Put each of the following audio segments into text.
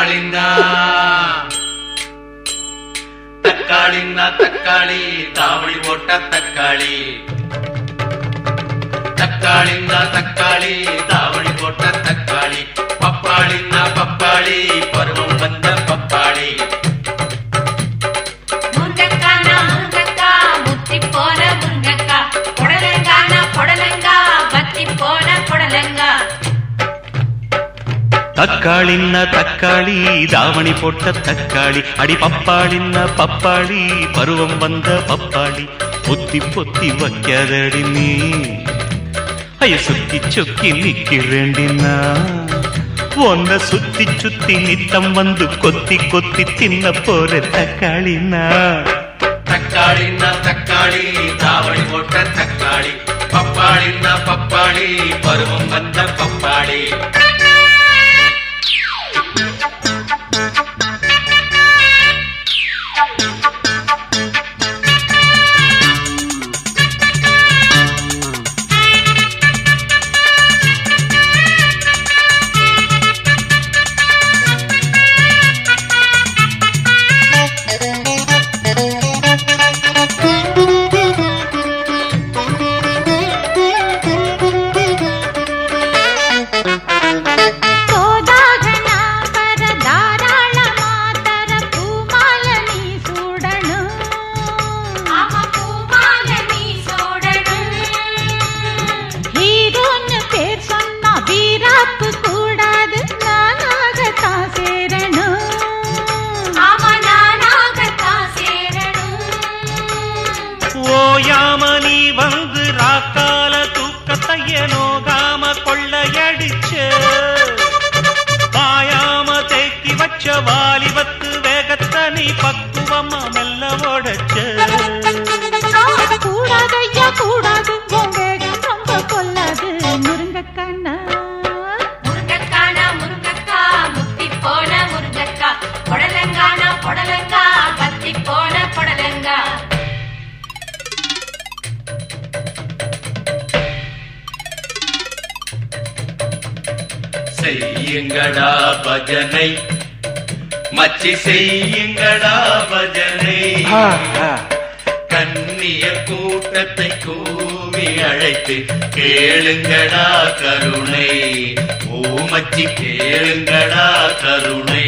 தக்காளின்னா தக்காளின்னா தக்காளி தாவணி போட்ட தக்காளி தக்காளின்னா தக்காளி தாவணி போட்ட தக்காளி பப்பாளின்னா பப்பாளி பருவம் வந்த பப்பாளி முருங்கக்கானா முருங்கக்கா முத்தி போன முருங்கக்கா புடலங்கானா புடலங்கா பத்தி போன புடலங்கா தக்காளின்ன தக்காளி தாவணி போட்ட தக்காளி அடி பப்பாளின்ன பப்பாளி பருவம் வந்த பப்பாளி பொத்தி பொத்தி வைக்காதடி நீ ஐய சுத்தி சொக்கி நிக்கிறேண்டினா உன்னை சுத்தி சுத்தி நித்தம் வந்து கொத்தி கொத்தி தின்ன போற தக்காளினா தக்காளின்னா தக்காளி தாவணி போட்ட தக்காளி பப்பாளின்னா பப்பாளி பருவம் வந்த பப்பாளி சோதாகனா பர தாராளமா தர பூமால நீ சூடணும் ஆமா பூமால நீ சோடணும் ஹீரோன்னு பேர் சொன்னா வீராப்பு கூடாது நானாகத்தான் சேரணும் ஆமா நானாகத்தான் சேரணும் ஓயாம நீ வந்து ராக்கால தூக்கத்தைய நோகாம கொள்ளையடிச்ச பாயாம தேக்கி வச்ச வாலிபத்து வேகத்தை நீ பக்குவமா மெல்ல உடைச்ச கூடாதையா கூடாது உன் வேகம் ரொம்ப கொல்லாது முருங்கக்கண்ணா முருங்கக்கானா முருங்கக்கா முத்தி போன முருங்கக்கா புடலங்கானா புடலங்கா பத்தி போன புடலங்கா செய்யுங்கடா பஜனை மச்சி செய்யுங்கடா பஜனை கண்ணிய கூட்டத்தை கூவி அழைத்து கேளுங்கடா கருணை ஓமச்சி கேளுங்கடா கருணை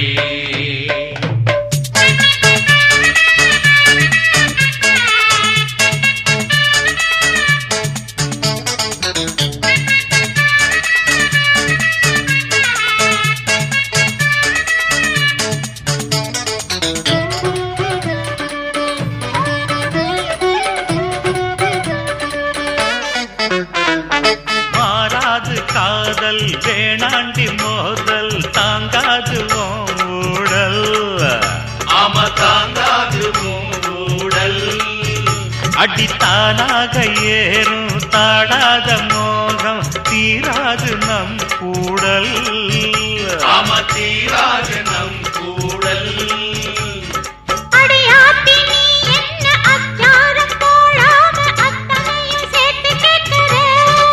மாறாது காதல் வேணாண்டி மோதல் தாங்காது உன் ஊடல் ஆம தாங்காது மூடல் அடித்தானாக ஏறும் தாடாத மோகம் தீராது நம் கூடல் ஆம தீராது நம் கூடல் அடியாத்தி நீ என்ன அச்சாரம் போடாம அத்தனையும் சேர்த்து கேட்கிறே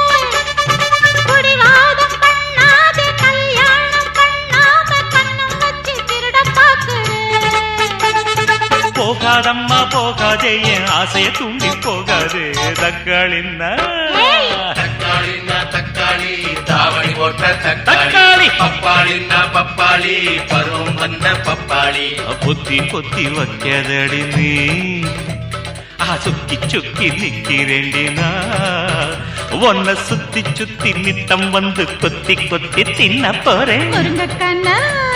குடிவாதம் பண்ணாத கல்யாணம் பண்ணாம கண்ணம் வச்சு திருட பாக்குறேன் போகாதம்மா போகாதே என் ஆசைய தூண்டி போகாதே தக்காளின்னா தக்காளின்னா தக்காளி தாவணி போட்ட தக்காளி. தக்காளி பப்பாளின்னா பப்பாளி பருவம் வந்த பப்பாளி பொத்தி பொத்தி வைக்காதடி நீ ஆ சுக்கி சுக்கி நிக்கிறேண்டினா உன்னை சுத்தி சுத்தி நித்தம் வந்து கொத்தி கொத்தி தின்ன போறேன் முருங்கக்கண்ணா